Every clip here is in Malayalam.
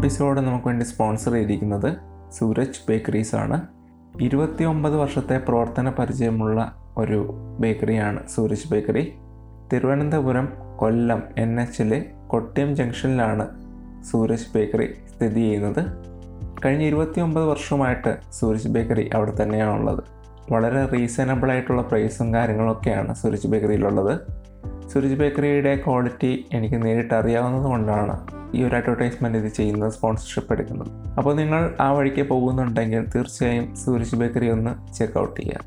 എപ്പിസോഡ് നമുക്ക് വേണ്ടി സ്പോൺസർ ചെയ്തിരിക്കുന്നത് സൂരജ് ബേക്കറീസ് ആണ് ഇരുപത്തി ഒമ്പത് വർഷത്തെ പ്രവർത്തന പരിചയമുള്ള ഒരു ബേക്കറിയാണ് സൂരജ് ബേക്കറി തിരുവനന്തപുരം കൊല്ലം എൻ എച്ചിലെ കൊട്ടിയം ജംഗ്ഷനിലാണ് സൂരജ് ബേക്കറി സ്ഥിതി ചെയ്യുന്നത് കഴിഞ്ഞ ഇരുപത്തി ഒമ്പത് വർഷമായിട്ട് സൂരജ് ബേക്കറി അവിടെ തന്നെയാണുള്ളത് വളരെ റീസണബിൾ ആയിട്ടുള്ള പ്രൈസും കാര്യങ്ങളൊക്കെയാണ് സൂരജ് ബേക്കറിയിലുള്ളത് സൂരജ് ബേക്കറിയുടെ ക്വാളിറ്റി എനിക്ക് നേരിട്ട് അറിയാവുന്നത് കൊണ്ടാണ് ഈ ഒരു അഡ്വർടൈസ്മെൻറ്റ് ഇത് ചെയ്യുന്നത് സ്പോൺസർഷിപ്പ് എടുക്കുന്നത് അപ്പോൾ നിങ്ങൾ ആ വഴിക്ക് പോകുന്നുണ്ടെങ്കിൽ തീർച്ചയായും സൂരജ് ബേക്കറി ഒന്ന് ചെക്ക് ഔട്ട് ചെയ്യുക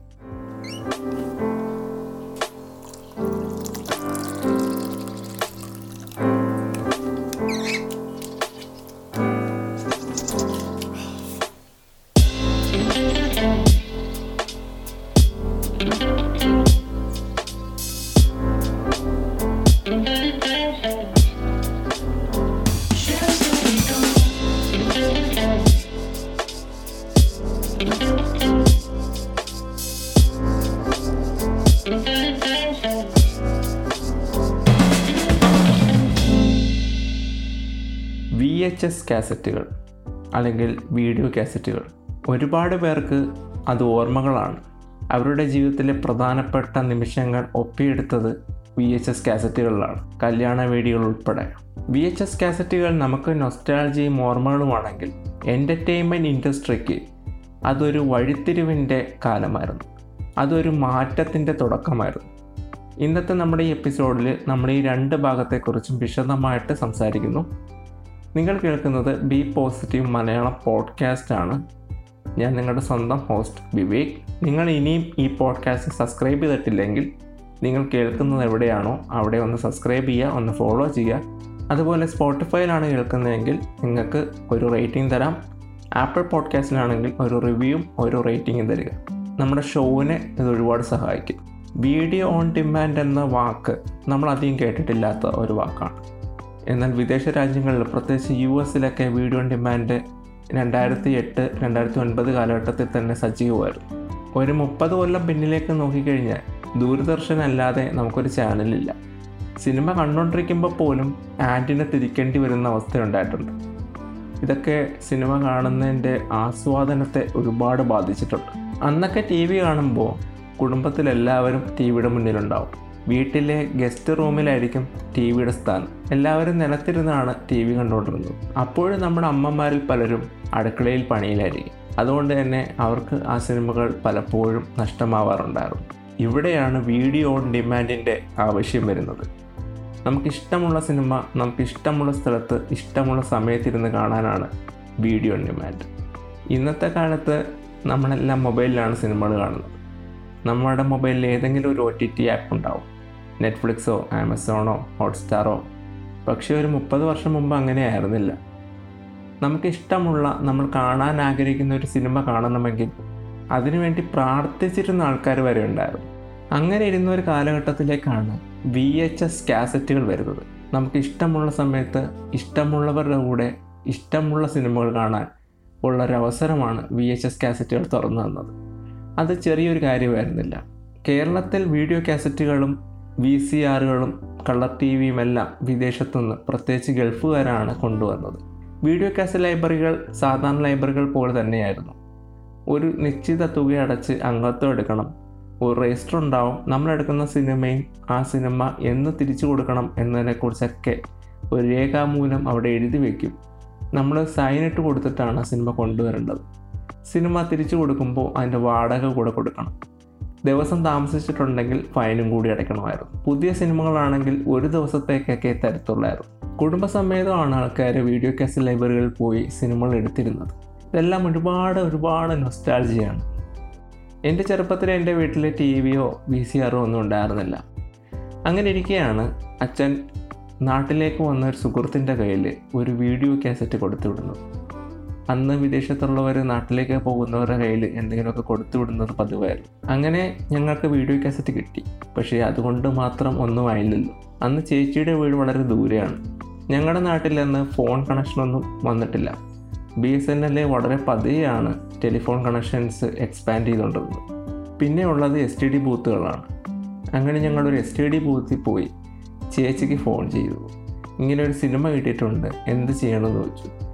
വി എച്ച് എസ് കാസറ്റുകൾ അല്ലെങ്കിൽ വീഡിയോ കാസറ്റുകൾ ഒരുപാട് പേർക്ക് അത് ഓർമ്മകളാണ് അവരുടെ ജീവിതത്തിലെ പ്രധാനപ്പെട്ട നിമിഷങ്ങൾ ഒപ്പിയെടുത്തത് വി എച്ച് എസ് കാസറ്റുകളിലാണ് കല്യാണ വേദികൾ ഉൾപ്പെടെ വി എച്ച് എസ് കാസറ്റുകൾ നമുക്ക് നൊസ്റ്റാൾജിയും ഓർമ്മകളുമാണെങ്കിൽ എൻ്റർടൈൻമെൻറ്റ് ഇൻഡസ്ട്രിക്ക് അതൊരു വഴിത്തിരിവിൻ്റെ കാലമായിരുന്നു അതൊരു മാറ്റത്തിൻ്റെ തുടക്കമായിരുന്നു ഇന്നത്തെ നമ്മുടെ ഈ എപ്പിസോഡിൽ നമ്മൾ ഈ രണ്ട് ഭാഗത്തെക്കുറിച്ചും വിശദമായിട്ട് സംസാരിക്കുന്നു നിങ്ങൾ കേൾക്കുന്നത് ബി പോസിറ്റീവ് മലയാളം പോഡ്കാസ്റ്റ് ആണ് ഞാൻ നിങ്ങളുടെ സ്വന്തം ഹോസ്റ്റ് വിവേക് നിങ്ങൾ ഇനിയും ഈ പോഡ്കാസ്റ്റ് സബ്സ്ക്രൈബ് ചെയ്തിട്ടില്ലെങ്കിൽ നിങ്ങൾ കേൾക്കുന്നത് എവിടെയാണോ അവിടെ ഒന്ന് സബ്സ്ക്രൈബ് ചെയ്യുക ഒന്ന് ഫോളോ ചെയ്യുക അതുപോലെ സ്പോട്ടിഫൈയിലാണ് കേൾക്കുന്നതെങ്കിൽ നിങ്ങൾക്ക് ഒരു റേറ്റിംഗ് തരാം ആപ്പിൾ പോഡ്കാസ്റ്റിലാണെങ്കിൽ ഒരു റിവ്യൂവും ഒരു റേറ്റിംഗും തരിക നമ്മുടെ ഷോവിനെ ഇത് ഒരുപാട് സഹായിക്കും വീഡിയോ ഓൺ ഡിമാൻഡ് എന്ന വാക്ക് നമ്മൾ അധികം കേട്ടിട്ടില്ലാത്ത ഒരു വാക്കാണ് എന്നാൽ വിദേശ രാജ്യങ്ങളിൽ പ്രത്യേകിച്ച് യു എസിലൊക്കെ വീഡിയോ ഓൺ ഡിമാൻഡ് രണ്ടായിരത്തി എട്ട് രണ്ടായിരത്തി ഒൻപത് കാലഘട്ടത്തിൽ തന്നെ സജീവമായിരുന്നു ഒരു മുപ്പത് കൊല്ലം പിന്നിലേക്ക് നോക്കിക്കഴിഞ്ഞാൽ ദൂരദർശൻ അല്ലാതെ നമുക്കൊരു ചാനലില്ല സിനിമ കണ്ടുകൊണ്ടിരിക്കുമ്പോൾ പോലും ആൻറ്റിനെ തിരിക്കേണ്ടി വരുന്ന അവസ്ഥയുണ്ടായിട്ടുണ്ട് ഇതൊക്കെ സിനിമ കാണുന്നതിൻ്റെ ആസ്വാദനത്തെ ഒരുപാട് ബാധിച്ചിട്ടുണ്ട് അന്നൊക്കെ ടി വി കാണുമ്പോൾ കുടുംബത്തിലെല്ലാവരും ടി വിയുടെ മുന്നിലുണ്ടാവും വീട്ടിലെ ഗസ്റ്റ് റൂമിലായിരിക്കും ടി വിയുടെ സ്ഥാനം എല്ലാവരും നിലത്തിരുന്നാണ് ടി വി കണ്ടുകൊണ്ടിരുന്നത് അപ്പോഴും നമ്മുടെ അമ്മമാരിൽ പലരും അടുക്കളയിൽ പണിയിലായിരിക്കും അതുകൊണ്ട് തന്നെ അവർക്ക് ആ സിനിമകൾ പലപ്പോഴും നഷ്ടമാവാറുണ്ടായിരുന്നു ഇവിടെയാണ് വീഡിയോ ഓൺ ഡിമാൻഡിൻ്റെ ആവശ്യം വരുന്നത് നമുക്കിഷ്ടമുള്ള സിനിമ നമുക്കിഷ്ടമുള്ള സ്ഥലത്ത് ഇഷ്ടമുള്ള സമയത്തിരുന്ന് കാണാനാണ് വീഡിയോ ഓൺ ഡിമാൻഡ് ഇന്നത്തെ കാലത്ത് നമ്മളെല്ലാം മൊബൈലിലാണ് സിനിമകൾ കാണുന്നത് നമ്മുടെ മൊബൈലിൽ ഏതെങ്കിലും ഒരു ഒ ടി ടി ആപ്പ് ഉണ്ടാവും നെറ്റ്ഫ്ലിക്സോ ആമസോണോ ഹോട്ട്സ്റ്റാറോ പക്ഷേ ഒരു മുപ്പത് വർഷം മുമ്പ് അങ്ങനെയായിരുന്നില്ല നമുക്കിഷ്ടമുള്ള നമ്മൾ കാണാൻ ആഗ്രഹിക്കുന്ന ഒരു സിനിമ കാണണമെങ്കിൽ അതിനുവേണ്ടി പ്രാർത്ഥിച്ചിരുന്ന ആൾക്കാർ വരെ ഉണ്ടായിരുന്നു അങ്ങനെ ഇരുന്ന ഒരു കാലഘട്ടത്തിലേക്കാണ് വി എച്ച് എസ് കാസറ്റുകൾ വരുന്നത് നമുക്ക് ഇഷ്ടമുള്ള സമയത്ത് ഇഷ്ടമുള്ളവരുടെ കൂടെ ഇഷ്ടമുള്ള സിനിമകൾ കാണാൻ ഉള്ളൊരവസരമാണ് വി എച്ച് എസ് കാസറ്റുകൾ തുറന്നു തന്നത് അത് ചെറിയൊരു കാര്യമായിരുന്നില്ല കേരളത്തിൽ വീഡിയോ കാസറ്റുകളും വി സി ആറുകളും കളർ ടി വിയും എല്ലാം വിദേശത്തുനിന്ന് പ്രത്യേകിച്ച് ഗൾഫുകാരാണ് കൊണ്ടുവന്നത് വീഡിയോ കാസറ്റ് ലൈബ്രറികൾ സാധാരണ ലൈബ്രറികൾ പോലെ തന്നെയായിരുന്നു ഒരു നിശ്ചിത തുക അടച്ച് അംഗത്വം എടുക്കണം ഒരു രജിസ്റ്റർ ഉണ്ടാവും നമ്മളെടുക്കുന്ന സിനിമയും ആ സിനിമ എന്ന് തിരിച്ചു കൊടുക്കണം എന്നതിനെക്കുറിച്ചൊക്കെ ഒരു രേഖാമൂലം അവിടെ എഴുതി വയ്ക്കും നമ്മൾ സൈൻ ഇട്ട് കൊടുത്തിട്ടാണ് സിനിമ കൊണ്ടുവരേണ്ടത് സിനിമ തിരിച്ചു കൊടുക്കുമ്പോൾ അതിൻ്റെ വാടക കൂടെ കൊടുക്കണം ദിവസം താമസിച്ചിട്ടുണ്ടെങ്കിൽ ഫൈനും കൂടി അടയ്ക്കണമായിരുന്നു പുതിയ സിനിമകളാണെങ്കിൽ ഒരു ദിവസത്തേക്കൊക്കെ തരത്തുള്ളായിരുന്നു കുടുംബസമേതമാണ് ആൾക്കാർ വീഡിയോ കാസറ്റ് ലൈബ്രറികളിൽ പോയി സിനിമകൾ എടുത്തിരുന്നത് ഇതെല്ലാം ഒരുപാട് ഒരുപാട് നൊസ്റ്റാൾജിയാണ് എൻ്റെ ചെറുപ്പത്തിൽ എൻ്റെ വീട്ടിൽ ടി വിയോ വി സി ആറോ ഒന്നും ഉണ്ടായിരുന്നില്ല അങ്ങനെ ഇരിക്കെയാണ് അച്ഛൻ നാട്ടിലേക്ക് വന്ന ഒരു സുഹൃത്തിൻ്റെ കയ്യിൽ ഒരു വീഡിയോ കാസറ്റ് കൊടുത്തു വിടുന്നത് അന്ന് വിദേശത്തുള്ളവർ നാട്ടിലേക്ക് പോകുന്നവരുടെ കയ്യിൽ എന്തെങ്കിലുമൊക്കെ കൊടുത്തു വിടുന്നത് പതിവായിരുന്നു അങ്ങനെ ഞങ്ങൾക്ക് വീഡിയോ കാസറ്റ് കിട്ടി പക്ഷേ അതുകൊണ്ട് മാത്രം ഒന്നും ആയില്ലല്ലോ അന്ന് ചേച്ചിയുടെ വീട് വളരെ ദൂരെയാണ് ഞങ്ങളുടെ നാട്ടിൽ അന്ന് ഫോൺ കണക്ഷനൊന്നും വന്നിട്ടില്ല ബി എസ് എൻ എൽ വളരെ പതിയെയാണ് ടെലിഫോൺ കണക്ഷൻസ് എക്സ്പാൻഡ് ചെയ്തുകൊണ്ടിരുന്നത് പിന്നെ ഉള്ളത് എസ് ടി ഡി ബൂത്തുകളാണ് അങ്ങനെ ഞങ്ങളൊരു എസ് ടി ഡി ബൂത്തിൽ പോയി ചേച്ചിക്ക് ഫോൺ ചെയ്തു ഇങ്ങനെ ഒരു സിനിമ കിട്ടിയിട്ടുണ്ട് എന്ത് ചെയ്യണമെന്ന് ചോദിച്ചു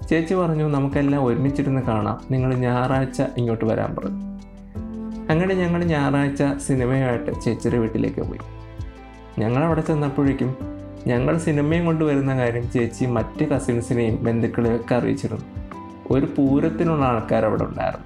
ചേച്ചി പറഞ്ഞു നമുക്കെല്ലാം ഒരുമിച്ചിരുന്ന് കാണാം നിങ്ങൾ ഞായറാഴ്ച ഇങ്ങോട്ട് വരാൻ പറഞ്ഞു അങ്ങനെ ഞങ്ങൾ ഞായറാഴ്ച സിനിമയായിട്ട് ചേച്ചിയുടെ വീട്ടിലേക്ക് പോയി ഞങ്ങൾ അവിടെ ചെന്നപ്പോഴേക്കും ഞങ്ങൾ സിനിമയും കൊണ്ട് വരുന്ന കാര്യം ചേച്ചി മറ്റ് കസിൻസിനെയും ബന്ധുക്കളെയും ഒക്കെ അറിയിച്ചിരുന്നു ഒരു പൂരത്തിനുള്ള ആൾക്കാർ അവിടെ ഉണ്ടായിരുന്നു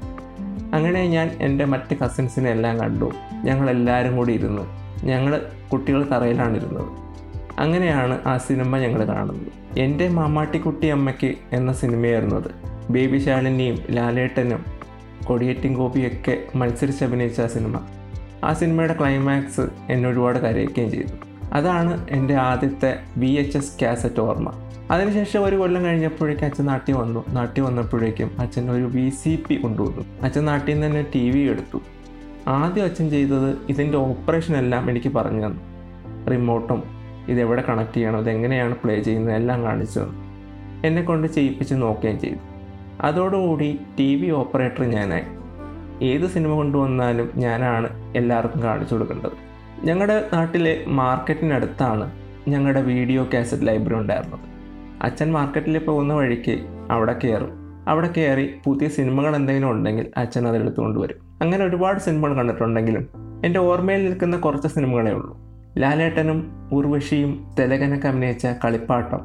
അങ്ങനെ ഞാൻ എൻ്റെ മറ്റ് കസിൻസിനെ എല്ലാം കണ്ടു ഞങ്ങളെല്ലാവരും കൂടി ഇരുന്നു ഞങ്ങൾ കുട്ടികൾ തറയിലാണ് ഇരുന്നത് അങ്ങനെയാണ് ആ സിനിമ ഞങ്ങൾ കാണുന്നത് എൻ്റെ മാമാട്ടിക്കുട്ടി അമ്മയ്ക്ക് എന്ന സിനിമയായിരുന്നു അത് ബേബി ശാലിനിയും ലാലേട്ടനും കൊടിയേറ്റിൻ ഗോപിയൊക്കെ മത്സരിച്ച് അഭിനയിച്ച ആ സിനിമ ആ സിനിമയുടെ ക്ലൈമാക്സ് എന്നെ ഒരുപാട് കരയിക്കുകയും ചെയ്തു അതാണ് എൻ്റെ ആദ്യത്തെ വി എച്ച് എസ് കാസറ്റ് ഓർമ്മ അതിനുശേഷം ഒരു കൊല്ലം കഴിഞ്ഞപ്പോഴേക്കും അച്ഛൻ നാട്ടിൽ വന്നു നാട്ടിൽ വന്നപ്പോഴേക്കും അച്ഛൻ ഒരു വി സി പി കൊണ്ടുവന്നു അച്ഛൻ നാട്ടിൽ നിന്ന് തന്നെ ടി വി എടുത്തു ആദ്യം അച്ഛൻ ചെയ്തത് ഇതിൻ്റെ ഓപ്പറേഷൻ എല്ലാം എനിക്ക് പറഞ്ഞു തന്നു റിമോട്ടും ഇതെവിടെ കണക്ട് ചെയ്യണം ഇതെങ്ങനെയാണ് പ്ലേ ചെയ്യുന്നത് എല്ലാം കാണിച്ചു തന്നു എന്നെ കൊണ്ട് ചെയ്യിപ്പിച്ച് നോക്കുകയും ചെയ്തു അതോടുകൂടി ടി വി ഓപ്പറേറ്റർ ഞാനായി ഏത് സിനിമ കൊണ്ടുവന്നാലും ഞാനാണ് എല്ലാവർക്കും കാണിച്ചു കൊടുക്കേണ്ടത് ഞങ്ങളുടെ നാട്ടിലെ മാർക്കറ്റിനടുത്താണ് ഞങ്ങളുടെ വീഡിയോ കാസറ്റ് ലൈബ്രറി ഉണ്ടായിരുന്നത് അച്ഛൻ മാർക്കറ്റിൽ പോകുന്ന വഴിക്ക് അവിടെ കയറും അവിടെ കയറി പുതിയ സിനിമകൾ എന്തെങ്കിലും ഉണ്ടെങ്കിൽ അച്ഛൻ അതെടുത്ത് കൊണ്ടുവരും അങ്ങനെ ഒരുപാട് സിനിമകൾ കണ്ടിട്ടുണ്ടെങ്കിലും എൻ്റെ ഓർമ്മയിൽ നിൽക്കുന്ന കുറച്ച് സിനിമകളേ ഉള്ളൂ ലാലേട്ടനും ഉർവശിയും തിലകനൊക്കെ അഭിനയിച്ച കളിപ്പാട്ടം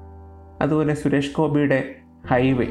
അതുപോലെ സുരേഷ് ഗോപിയുടെ ഹൈവേ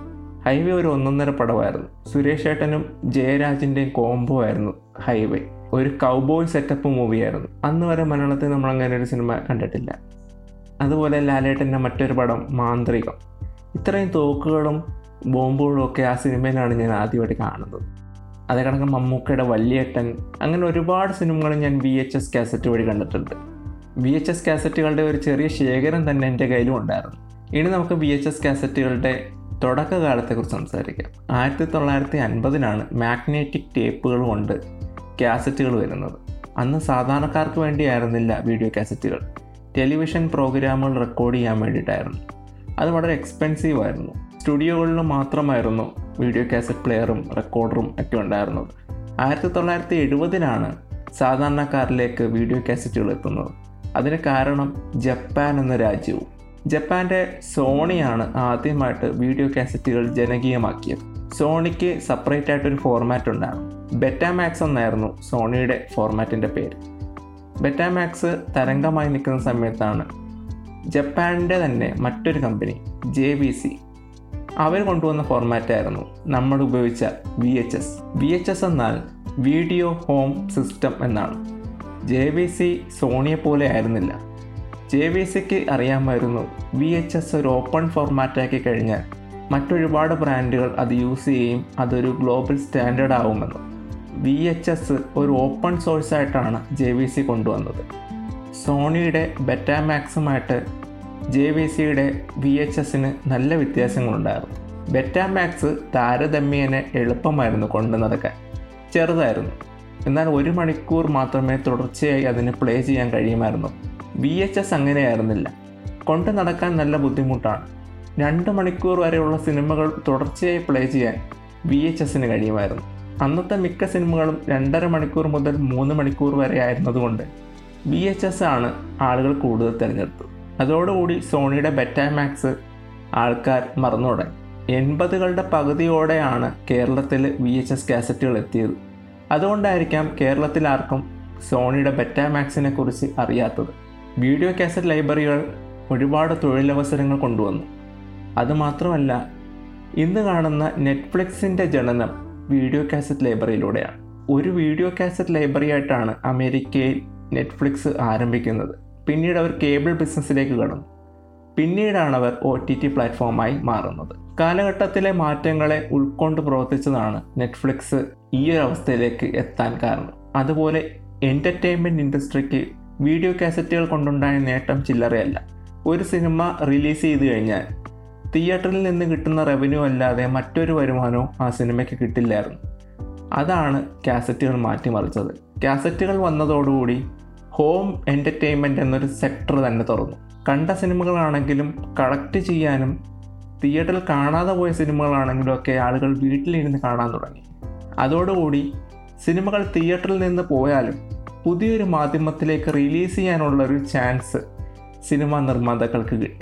ഹൈവേ ഒരു ഒന്നൊന്നര പടമായിരുന്നു സുരേഷ് ഏട്ടനും ജയരാജിൻ്റെയും കോംബോ ആയിരുന്നു ഹൈവേ ഒരു കൗബോയ് സെറ്റപ്പ് മൂവിയായിരുന്നു അന്ന് വരെ മലയാളത്തിൽ നമ്മൾ അങ്ങനെ ഒരു സിനിമ കണ്ടിട്ടില്ല അതുപോലെ ലാലേട്ടൻ്റെ മറ്റൊരു പടം മാന്ത്രികം ഇത്രയും തോക്കുകളും ബോംബുകളും ഒക്കെ ആ സിനിമയിലാണ് ഞാൻ ആദ്യമായിട്ട് കാണുന്നത് അതേ കണക്ക് മമ്മൂക്കയുടെ വല്യേട്ടൻ അങ്ങനെ ഒരുപാട് സിനിമകൾ ഞാൻ വി എച്ച് എസ് കാസറ്റ് വഴി കണ്ടിട്ടുണ്ട് വി എച്ച് എസ് കാസറ്റുകളുടെ ഒരു ചെറിയ ശേഖരം തന്നെ എൻ്റെ കയ്യിലും ഉണ്ടായിരുന്നു ഇനി നമുക്ക് വി എച്ച് എസ് കാസറ്റുകളുടെ തുടക്കകാലത്തെക്കുറിച്ച് സംസാരിക്കാം ആയിരത്തി തൊള്ളായിരത്തി അൻപതിനാണ് മാഗ്നറ്റിക് ടേപ്പുകൾ കൊണ്ട് കാസറ്റുകൾ വരുന്നത് അന്ന് സാധാരണക്കാർക്ക് വേണ്ടിയായിരുന്നില്ല വീഡിയോ കാസറ്റുകൾ ടെലിവിഷൻ പ്രോഗ്രാമുകൾ റെക്കോർഡ് ചെയ്യാൻ വേണ്ടിയിട്ടായിരുന്നു അത് വളരെ എക്സ്പെൻസീവ് ആയിരുന്നു സ്റ്റുഡിയോകളിൽ മാത്രമായിരുന്നു വീഡിയോ കാസറ്റ് പ്ലെയറും റെക്കോർഡറും ഒക്കെ ഉണ്ടായിരുന്നത് ആയിരത്തി തൊള്ളായിരത്തി എഴുപതിലാണ് സാധാരണക്കാരിലേക്ക് വീഡിയോ കാസറ്റുകൾ എത്തുന്നത് അതിന് കാരണം ജപ്പാൻ എന്ന രാജ്യവും ജപ്പാൻ്റെ സോണിയാണ് ആദ്യമായിട്ട് വീഡിയോ കാസറ്റുകൾ ജനകീയമാക്കിയത് സോണിക്ക് സെപ്പറേറ്റ് ആയിട്ടൊരു ഫോർമാറ്റ് ഉണ്ടായിരുന്നു ബെറ്റാമാക്സ് എന്നായിരുന്നു സോണിയുടെ ഫോർമാറ്റിൻ്റെ പേര് ബെറ്റാമാക്സ് തരംഗമായി നിൽക്കുന്ന സമയത്താണ് ജപ്പാനിൻ്റെ തന്നെ മറ്റൊരു കമ്പനി ജെ ബി സി അവർ കൊണ്ടുവന്ന ഫോർമാറ്റായിരുന്നു നമ്മൾ ഉപയോഗിച്ച V H S V H S എന്നാൽ വീഡിയോ ഹോം സിസ്റ്റം എന്നാണ് ജെ ബി സി സോണിയെ പോലെ ആയിരുന്നില്ല ജെ ബി സിക്ക് അറിയാമായിരുന്നു വി എച്ച് എസ് ഒരു ഓപ്പൺ ഫോർമാറ്റാക്കി കഴിഞ്ഞാൽ മറ്റൊരുപാട് ബ്രാൻഡുകൾ അത് യൂസ് ചെയ്യുകയും അതൊരു ഗ്ലോബൽ സ്റ്റാൻഡേർഡ് ആവുമെന്ന് വി എച്ച് എസ് ഒരു ഓപ്പൺ സോഴ്സ് ആയിട്ടാണ് ജെ ബി സി കൊണ്ടുവന്നത് സോണിയുടെ ബെറ്റാമാക്സുമായിട്ട് ജെ വി സിയുടെ വി എച്ച് എസിന് നല്ല വ്യത്യാസങ്ങളുണ്ടായിരുന്നു ബെറ്റാമാക്സ് താരതമ്യേന എളുപ്പമായിരുന്നു കൊണ്ടു നടക്കാൻ ചെറുതായിരുന്നു എന്നാൽ ഒരു മണിക്കൂർ മാത്രമേ തുടർച്ചയായി അതിന് പ്ലേ ചെയ്യാൻ കഴിയുമായിരുന്നു വി എച്ച് എസ് അങ്ങനെയായിരുന്നില്ല കൊണ്ടു നടക്കാൻ നല്ല ബുദ്ധിമുട്ടാണ് രണ്ട് മണിക്കൂർ വരെയുള്ള സിനിമകൾ തുടർച്ചയായി പ്ലേ ചെയ്യാൻ വി എച്ച് എസിന് കഴിയുമായിരുന്നു അന്നത്തെ മിക്ക സിനിമകളും രണ്ടര മണിക്കൂർ മുതൽ മൂന്ന് മണിക്കൂർ വരെ ആയിരുന്നതുകൊണ്ട് വി എച്ച് എസ് ആണ് ആളുകൾ കൂടുതൽ തിരഞ്ഞെടുത്തത് അതോടുകൂടി സോണിയുടെ ബെറ്റാമാക്സ് ആൾക്കാർ മറന്നു തുടങ്ങി എൺപതുകളുടെ പകുതിയോടെയാണ് കേരളത്തിൽ വി എച്ച് എസ് കാസറ്റുകൾ എത്തിയത് അതുകൊണ്ടായിരിക്കാം കേരളത്തിൽ ആർക്കും സോണിയുടെ ബെറ്റാമാക്സിനെ കുറിച്ച് അറിയാത്തത് വീഡിയോ കാസറ്റ് ലൈബ്രറികൾ ഒരുപാട് തൊഴിലവസരങ്ങൾ കൊണ്ടുവന്നു അതുമാത്രമല്ല ഇന്ന് കാണുന്ന നെറ്റ്ഫ്ലിക്സിൻ്റെ ജനനം വീഡിയോ കാസറ്റ് ലൈബ്രറിയിലൂടെയാണ് ഒരു വീഡിയോ കാസറ്റ് ലൈബ്രറി ആയിട്ടാണ് അമേരിക്കയിൽ നെറ്റ്ഫ്ലിക്സ് ആരംഭിക്കുന്നത് പിന്നീട് അവർ കേബിൾ ബിസിനസ്സിലേക്ക് കടന്നു പിന്നീടാണ് അവർ ഒ ടി ടി പ്ലാറ്റ്ഫോമായി മാറുന്നത് കാലഘട്ടത്തിലെ മാറ്റങ്ങളെ ഉൾക്കൊണ്ട് പ്രവർത്തിച്ചതാണ് നെറ്റ്ഫ്ലിക്സ് ഈ ഒരു അവസ്ഥയിലേക്ക് എത്താൻ കാരണം അതുപോലെ എൻ്റർടൈൻമെൻറ്റ് ഇൻഡസ്ട്രിക്ക് വീഡിയോ കാസറ്റുകൾ കൊണ്ടുണ്ടായ നേട്ടം ചില്ലറയല്ല ഒരു സിനിമ റിലീസ് ചെയ്ത് കഴിഞ്ഞാൽ തിയേറ്ററിൽ നിന്ന് കിട്ടുന്ന റവന്യൂ അല്ലാതെ മറ്റൊരു വരുമാനവും ആ സിനിമയ്ക്ക് കിട്ടില്ലായിരുന്നു അതാണ് കാസറ്റുകൾ മാറ്റിമറിച്ചത് കാസറ്റുകൾ വന്നതോടുകൂടി ഹോം എൻ്റർടൈൻമെൻറ്റ് എന്നൊരു സെക്ടർ തന്നെ തുറന്നു കണ്ട സിനിമകളാണെങ്കിലും കളക്ട് ചെയ്യാനും തിയേറ്ററിൽ കാണാതെ പോയ സിനിമകളാണെങ്കിലും ഒക്കെ ആളുകൾ വീട്ടിലിരുന്ന് കാണാൻ തുടങ്ങി അതോടുകൂടി സിനിമകൾ തിയേറ്ററിൽ നിന്ന് പോയാലും പുതിയൊരു മാധ്യമത്തിലേക്ക് റിലീസ് ചെയ്യാനുള്ള ഒരു ചാൻസ് സിനിമാ നിർമ്മാതാക്കൾക്ക് കിട്ടി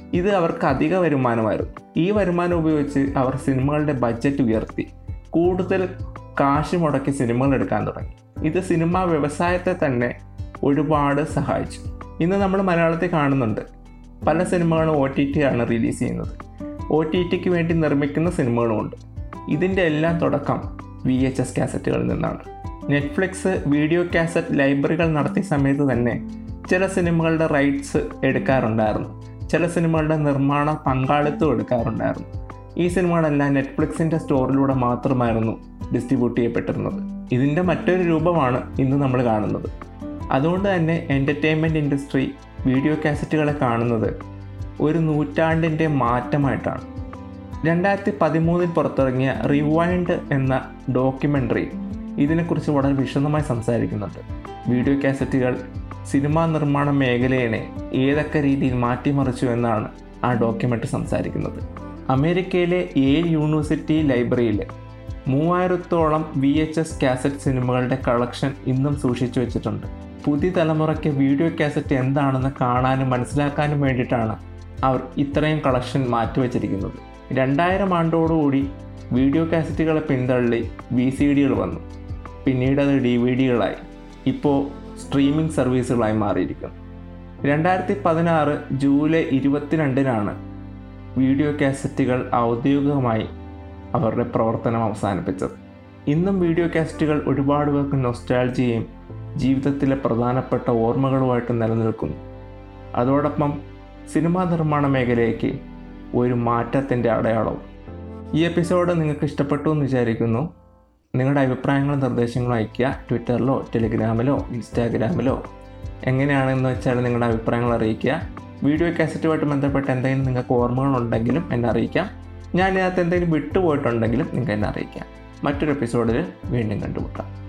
ഇത് അവർക്ക് അധിക വരുമാനമായിരുന്നു ഈ വരുമാനം ഉപയോഗിച്ച് അവർ സിനിമകളുടെ ബഡ്ജറ്റ് ഉയർത്തി കൂടുതൽ കാശ് മുടക്കി സിനിമകൾ എടുക്കാൻ തുടങ്ങി ഇത് സിനിമാ വ്യവസായത്തെ തന്നെ ഒരുപാട് സഹായിച്ചു ഇന്ന് നമ്മൾ മലയാളത്തിൽ കാണുന്നുണ്ട് പല സിനിമകളും ഒ ടി ടി ആണ് റിലീസ് ചെയ്യുന്നത് ഒ ടി ടിക്ക് വേണ്ടി നിർമ്മിക്കുന്ന സിനിമകളുമുണ്ട് ഇതിൻ്റെ എല്ലാം തുടക്കം വി എച്ച് എസ് കാസറ്റുകളിൽ നിന്നാണ് നെറ്റ്ഫ്ലിക്സ് വീഡിയോ കാസറ്റ് ലൈബ്രറികൾ നടത്തിയ സമയത്ത് തന്നെ ചില സിനിമകളുടെ റൈറ്റ്സ് എടുക്കാറുണ്ടായിരുന്നു ചില സിനിമകളുടെ നിർമ്മാണ പങ്കാളിത്തം എടുക്കാറുണ്ടായിരുന്നു ഈ സിനിമകളെല്ലാം നെറ്റ്ഫ്ലിക്സിൻ്റെ സ്റ്റോറിലൂടെ മാത്രമായിരുന്നു ഡിസ്ട്രിബ്യൂട്ട് ചെയ്യപ്പെട്ടിരുന്നത് ഇതിൻ്റെ മറ്റൊരു രൂപമാണ് ഇന്ന് നമ്മൾ കാണുന്നത് അതുകൊണ്ട് തന്നെ എൻ്റർടൈൻമെൻറ്റ് ഇൻഡസ്ട്രി വീഡിയോ കാസറ്റുകളെ കാണുന്നത് ഒരു നൂറ്റാണ്ടിൻ്റെ മാറ്റമായിട്ടാണ് രണ്ടായിരത്തി പതിമൂന്നിൽ പുറത്തിറങ്ങിയ റിവൈൻഡ് എന്ന ഡോക്യുമെൻ്ററി ഇതിനെക്കുറിച്ച് വളരെ വിശദമായി സംസാരിക്കുന്നുണ്ട് വീഡിയോ കാസറ്റുകൾ സിനിമാ നിർമ്മാണ മേഖലയെ ഏതൊക്കെ രീതിയിൽ മാറ്റിമറിച്ചു എന്നാണ് ആ ഡോക്യുമെൻ്ററി സംസാരിക്കുന്നത് അമേരിക്കയിലെ ഏൽ യൂണിവേഴ്സിറ്റി ലൈബ്രറിയിൽ മൂവായിരത്തോളം വി എച്ച് എസ് കാസറ്റ് സിനിമകളുടെ കളക്ഷൻ ഇന്നും സൂക്ഷിച്ചു വെച്ചിട്ടുണ്ട് പുതിയ തലമുറയ്ക്ക് വീഡിയോ കാസറ്റ് എന്താണെന്ന് കാണാനും മനസ്സിലാക്കാനും വേണ്ടിയിട്ടാണ് അവർ ഇത്രയും കളക്ഷൻ മാറ്റിവെച്ചിരിക്കുന്നത് രണ്ടായിരം ആണ്ടോടുകൂടി വീഡിയോ കാസറ്റുകളെ പിന്തള്ളി വി സി ഡികൾ വന്നു പിന്നീട് അത് ഡി വി ഡികളായി ഇപ്പോൾ സ്ട്രീമിംഗ് സർവീസുകളായി മാറിയിരിക്കുന്നു രണ്ടായിരത്തി പതിനാറ് ജൂലൈ ഇരുപത്തിരണ്ടിനാണ് വീഡിയോ കാസറ്റുകൾ ഔദ്യോഗികമായി അവരുടെ പ്രവർത്തനം അവസാനിപ്പിച്ചത് ഇന്നും വീഡിയോ കാസറ്റുകൾ ഒരുപാട് പേർക്ക് നൊസ്റ്റാൾജിയയും ജീവിതത്തിലെ പ്രധാനപ്പെട്ട ഓർമ്മകളുമായിട്ട് നിലനിൽക്കുന്നു അതോടൊപ്പം സിനിമാ നിർമ്മാണ മേഖലയ്ക്ക് ഒരു മാറ്റത്തിൻ്റെ അടയാളവും ഈ എപ്പിസോഡ് നിങ്ങൾക്ക് ഇഷ്ടപ്പെട്ടു എന്ന് വിചാരിക്കുന്നു നിങ്ങളുടെ അഭിപ്രായങ്ങളും നിർദ്ദേശങ്ങളും അയയ്ക്കുക ട്വിറ്ററിലോ ടെലിഗ്രാമിലോ ഇൻസ്റ്റാഗ്രാമിലോ എങ്ങനെയാണെന്ന് വെച്ചാൽ നിങ്ങളുടെ അഭിപ്രായങ്ങൾ അറിയിക്കുക വീഡിയോ കാസറ്റുമായിട്ട് ബന്ധപ്പെട്ട് എന്തെങ്കിലും നിങ്ങൾക്ക് ഓർമ്മകളുണ്ടെങ്കിലും എന്നെ അറിയിക്കാം ഞാൻ ഇതിനകത്ത് എന്തെങ്കിലും വിട്ടുപോയിട്ടുണ്ടെങ്കിലും നിങ്ങൾക്ക് എന്നെ അറിയിക്കാം മറ്റൊരു എപ്പിസോഡിൽ വീണ്ടും കണ്ടുമുട്ടാം